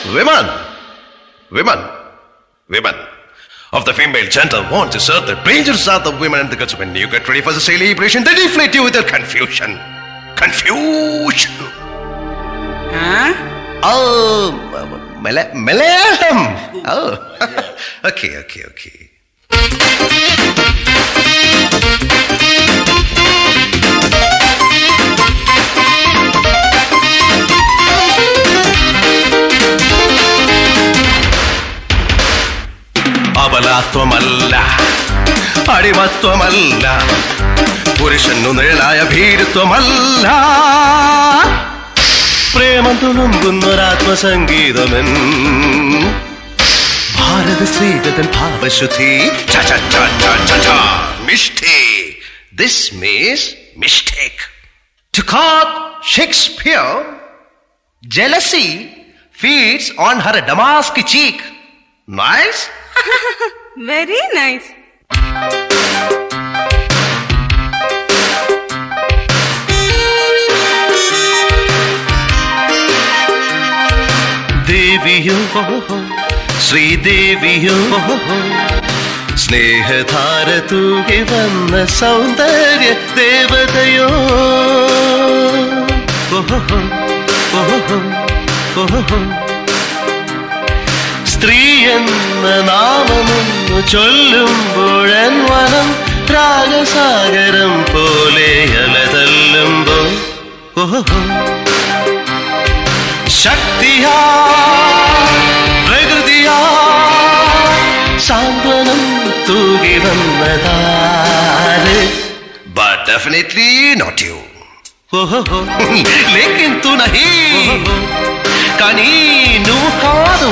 women, women, women of the female gender want to serve the dangers of the women and the girls. When you get ready for the celebration, they deflate you with their confusion. Confusion. Huh? Oh, Mala- Malayalam. Oh, okay, okay, okay. അബലാത്വമല്ല അടിമത്വമല്ല പുരുഷനു നിഴലായ ഭീരുത്വമല്ല പ്രേമം തുളുമ്പുന്നൊരാത്മസംഗീതമെൻ ഭാരത ശ്രീകതൻ ഭാവശുദ്ധി ച ച ച ച ച ച. Mishtake this means mistake To quote Shakespeare, jealousy feeds on her damask cheek. Nice? Very nice. ദേവിയോ ശ്രീദേവിയോ സ്നേഹധാര തൂകി വന്ന സൗന്ദര്യ ദേവതയോ ഓഹോ ഓഹോ ഓഹോ സ്ത്രീ എന്ന നാമമൊന്നു ചൊല്ലുമ്പോഴൻ വനം രാഗസാഗരം പോലെ അലതല്ലുമ്പോ ഓഹോ ശക്തിയാ പ്രകൃതിയാ സാന്ത്വനം തൂകി വന്നതാര് But definitely not you. लेकिन तू नहीं కానీ నువ్వు కాదు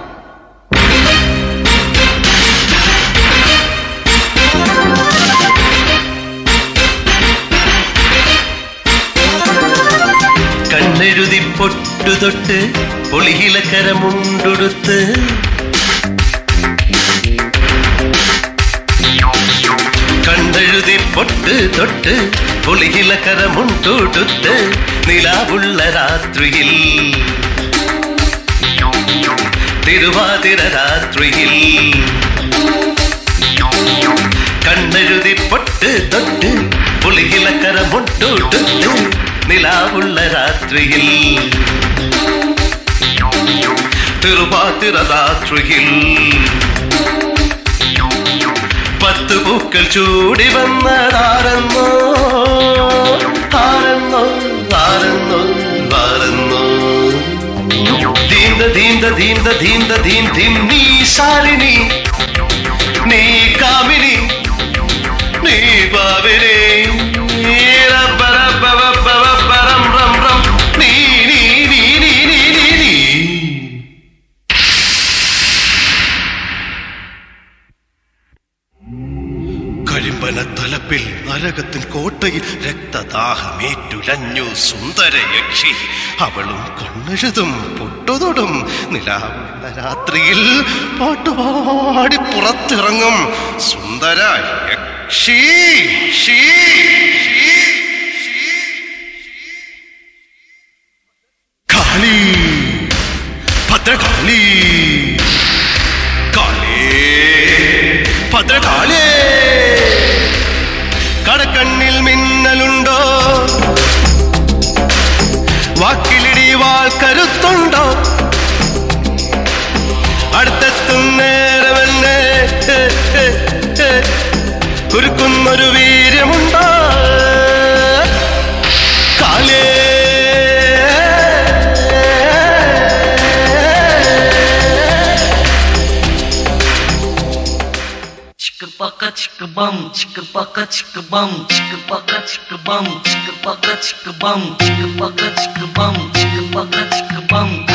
കണ്ണെഴുതി പൊട്ടുതൊട്ട് പൊളിയിലക്കരമുണ്ടുടുത്ത് കണ്ടെഴുതി പൊട്ട് തൊട്ട് പൊളിയിലക്കരമുണ്ടുടുത്ത് നിലാവുള്ള രാത്രിയിൽ തിരുവാതിര രാത്രിയിൽ കണ്ണെഴുതി പൊട്ട് തൊട്ട് പുളിയിലക്കരമുട്ടുടുത്ത് നിലാവുള്ള രാത്രിയിൽ തിരുവാതിര രാത്രിയിൽ പത്ത് പൂക്കൾ ചൂടി വന്നതാരെന്നോ ആരെന്നോ ആരെന്നോ ആരെന്നോ ദീന്ത ദീന്ത ദീന്ത ദീന്ത ദീൻ ധിം നീ ശാലിനി നീ കാമിനി നീ പാവിനി റബ്ബ റബ്ബ വബ്ബ വബ്ബ റം റം റം നീ നീ നീ നീ നീ നീ നീ കരിമ്പന തലപ്പിൽ നരകത്തിൻ കോട്ടയിൽ രക്തദാഹമേറ്റുലഞ്ഞു സുന്ദരയക്ഷി അവളും കണ്ണെഴുതും പൊട്ടുതൊടും നിലാവുള്ള രാത്രിയിൽ പാട്ടുപാടി പുറത്തിറങ്ങും സുന്ദര യക്ഷി ഷീ ഷീ കാളി ഭദ്രകാളി കാളി ഭദ്രകാളി കടക്കണ്ണിൽ മിന്നലുണ്ടോ വാക്കിലിടി വാൾ കരുത്തുണ്ടോ അടുത്തെത്തും നേരമെന്നെ കുരുക്കുന്നൊരു വീര്യമുണ്ടോ കാലേ Chicka baka chicka bum, chicka baka chicka bum, chicka baka chicka bum, chicka baka chicka bum, chicka baka chicka bum, chicka baka chicka bum.